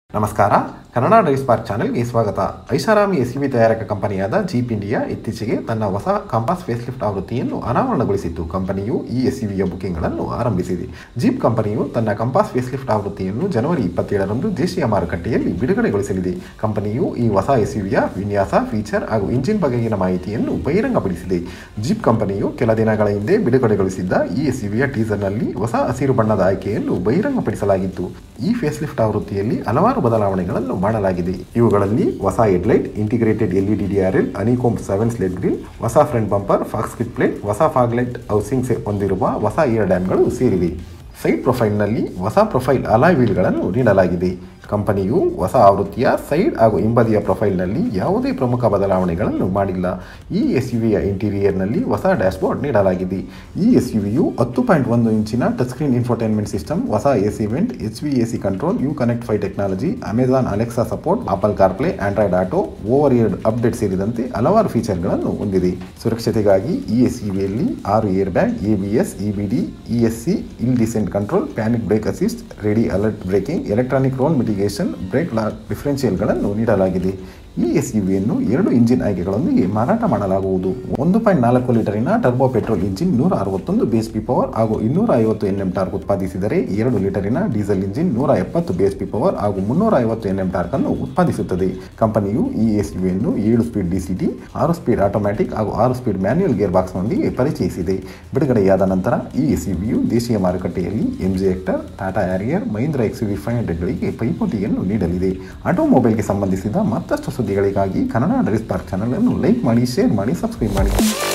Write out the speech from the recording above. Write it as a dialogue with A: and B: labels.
A: ನಮಸ್ಕಾರ Kannada drive spark ಚಾನೆಲ್ಗೆ ಸ್ವಾಗತ ಐಷಾರಾಮಿ ಎಸ್ ವಿ ತಯಾರಕ ಕಂಪನಿಯಾದ ಜೀಪ್ ಇಂಡಿಯಾ ಇತ್ತೀಚೆಗೆ ತನ್ನ ಹೊಸ ಕಾಂಪಾಸ್ ಫೇಸ್ಲಿಫ್ಟ್ ಆವೃತ್ತಿಯನ್ನು ಅನಾವರಣಗೊಳಿಸಿತ್ತು ಕಂಪನಿಯು ಈ ಎಸ್ ಯುವಿಯ ಬುಕಿಂಗ್ಗಳನ್ನು ಆರಂಭಿಸಿದೆ ಜೀಪ್ ಕಂಪನಿಯು ತನ್ನ ಕಂಪಾಸ್ ಫೇಸ್ಲಿಫ್ಟ್ ಆವೃತ್ತಿಯನ್ನು ಜನವರಿ ಇಪ್ಪತ್ತೇಳರಂದು ದೇಶೀಯ ಮಾರುಕಟ್ಟೆಯಲ್ಲಿ ಬಿಡುಗಡೆಗೊಳಿಸಲಿದೆ ಕಂಪನಿಯು ಈ ಹೊಸ ಎಸ್ ಯುವಿಯ ವಿನ್ಯಾಸ ಫೀಚರ್ ಹಾಗೂ ಇಂಜಿನ್ ಬಗೆಗಿನ ಮಾಹಿತಿಯನ್ನು ಬಹಿರಂಗಪಡಿಸಿದೆ ಜೀಪ್ ಕಂಪನಿಯು ಕೆಲ ದಿನಗಳ ಹಿಂದೆ ಬಿಡುಗಡೆಗೊಳಿಸಿದ್ದ ಈ ಎಸ್ ಯುವಿಯ ಟೀಸರ್ನಲ್ಲಿ ಹೊಸ ಹಸಿರು ಬಣ್ಣದ ಆಯ್ಕೆಯನ್ನು ಬಹಿರಂಗಪಡಿಸಲಾಗಿತ್ತು ಈ ಫೇಸ್ಲಿಫ್ಟ್ ಆವೃತ್ತಿಯಲ್ಲಿ ಹಲವಾರು ಬದಲಾವಣೆಗಳನ್ನು ಮಾಡಲಾಗಿದೆ ಇವುಗಳಲ್ಲಿ ಹೊಸ ಹೆಡ್ಲೈಟ್ ಇಂಟಿಗ್ರೇಟೆಡ್ ಎಲ್ಇಡಿ ಡಿಆರ್ಎಲ್ ಅನಿಕೋಮ್ ಸೆವೆನ್ ಸ್ಲೆಡ್ ಗ್ರಿಲ್ ಹೊಸ front bumper faux skid plate ಹೊಸ ಫಾಗ್ಲೈಟ್ ಹೌಸಿಂಗ್ ಹೊಂದಿರುವ ಹೊಸ ಇಯರ್ ಡ್ಯಾಮ್ಗಳು ಸೇರಿವೆ ಸೈಡ್ ಪ್ರೊಫೈಲ್ನಲ್ಲಿ ಹೊಸ ಪ್ರೊಫೈಲ್ ಅಲಾಯ್ ವೀಲ್ಗಳನ್ನು ನೀಡಲಾಗಿದೆ ಕಂಪನಿಯು ಹೊಸ ಆವೃತ್ತಿಯ ಸೈಡ್ ಹಾಗೂ ಹಿಂಬದಿಯ ಪ್ರೊಫೈಲ್ನಲ್ಲಿ ಯಾವುದೇ ಪ್ರಮುಖ ಬದಲಾವಣೆಗಳನ್ನು ಮಾಡಿಲ್ಲ ಈ ಎಸ್ ಯು ವಿಯ ಇಂಟೀರಿಯರ್ನಲ್ಲಿ ಹೊಸ ಡ್ಯಾಶ್ಬೋರ್ಡ್ ನೀಡಲಾಗಿದೆ ಈ ಎಸ್ ಯು ವಿಯು ಹತ್ತು ಪಾಯಿಂಟ್ ಒಂದು ಇಂಚಿನ ಟಚ್ ಸ್ಕ್ರೀನ್ ಇನ್ಫೋಟೈನ್ಮೆಂಟ್ ಸಿಸ್ಟಮ್ ಹೊಸ AC vent H V AC control U connect fi technology Amazon Alexa support Apple CarPlay Android auto over air update ಸೇರಿದಂತೆ ಹಲವಾರು ಫೀಚರ್ಗಳನ್ನು ಹೊಂದಿದೆ ಸುರಕ್ಷತೆಗಾಗಿ ಈ ಎಸ್ ಯು ವಿಯಲ್ಲಿ ಆರು air bag A B S E B D E S C hill descent control panic brake assist ready alert braking electronic roll mitigation brake lock ಡಿಫರೆನ್ಷಿಯಲ್ಗಳನ್ನು ನೀಡಲಾಗಿದೆ ಈ ಎಸ್ ಯು ವಿಯನ್ನು ಎರಡು ಇಂಜಿನ್ ಆಯ್ಕೆಗಳೊಂದಿಗೆ ಮಾರಾಟ ಮಾಡಲಾಗುವುದು ಒಂದು ಪಾಯಿಂಟ್ ನಾಲ್ಕು ಲೀಟರಿನ ಟರ್ಬೋ ಪೆಟ್ರೋಲ್ ಇಂಜಿನ್ ನೂರ ಅರವತ್ತೊಂದು ಬಿಎಸ್ ಪಿ ಪವರ್ ಹಾಗೂ ಇನ್ನೂರ ಐವತ್ತು ಎನ್ ಎಂ ಟಾರ್ಕ್ ಉತ್ಪಾದಿಸಿದರೆ ಎರಡು ಲೀಟರಿನ ಡೀಸೆಲ್ ಇಂಜಿನ್ ನೂರ ಎಪ್ಪತ್ತು ಬಿಎಸ್ ಪಿ ಪವರ್ ಹಾಗೂ ಮುನ್ನೂರ ಐವತ್ತು ಎನ್ ಎಂ ಟಾರ್ಕ್ ಅನ್ನು ಉತ್ಪಾದಿಸುತ್ತದೆ ಕಂಪನಿಯು ಈ ಎಸ್ ಯು ವಿಯನ್ನು ಏಳು ಸ್ಪೀಡ್ ಡಿಸಿಟಿ ಆರು ಸ್ಪೀಡ್ ಆಟೋಮ್ಯಾಟಿಕ್ ಹಾಗೂ ಆರು ಸ್ಪೀಡ್ ಮ್ಯಾನ್ಯುಯಲ್ ಗೇರ್ ಬಾಕ್ಸ್ನೊಂದಿಗೆ ಪರಿಚಯಿಸಿದೆ ಬಿಡುಗಡೆಯಾದ ನಂತರ ಈ ಎಸ್ ಯು ವಿಯು ದೇಶೀಯ ಮಾರುಕಟ್ಟೆಯಲ್ಲಿ MG Hector Tata Harrier Mahindra X V five ಹಂಡ್ರೆಡ್ಗಳಿಗೆ ಪೈಪೋಟಿಯನ್ನು ನೀಡಲಿದೆ ಆಟೋಮೊಬೈಲ್ಗೆ ಸಂಬಂಧಿಸಿದ ಮತ್ತಷ್ಟು ಸುದ್ದಿಗಳಿಗಾಗಿ ಕನ್ನಡ ಡ್ರೆಸ್ ಪಾರ್ಕ್ ಚಾನಲ್ ಅನ್ನು ಲೈಕ್ ಮಾಡಿ ಶೇರ್ ಮಾಡಿ ಸಬ್ಸ್ಕ್ರೈಬ್ ಮಾಡಿ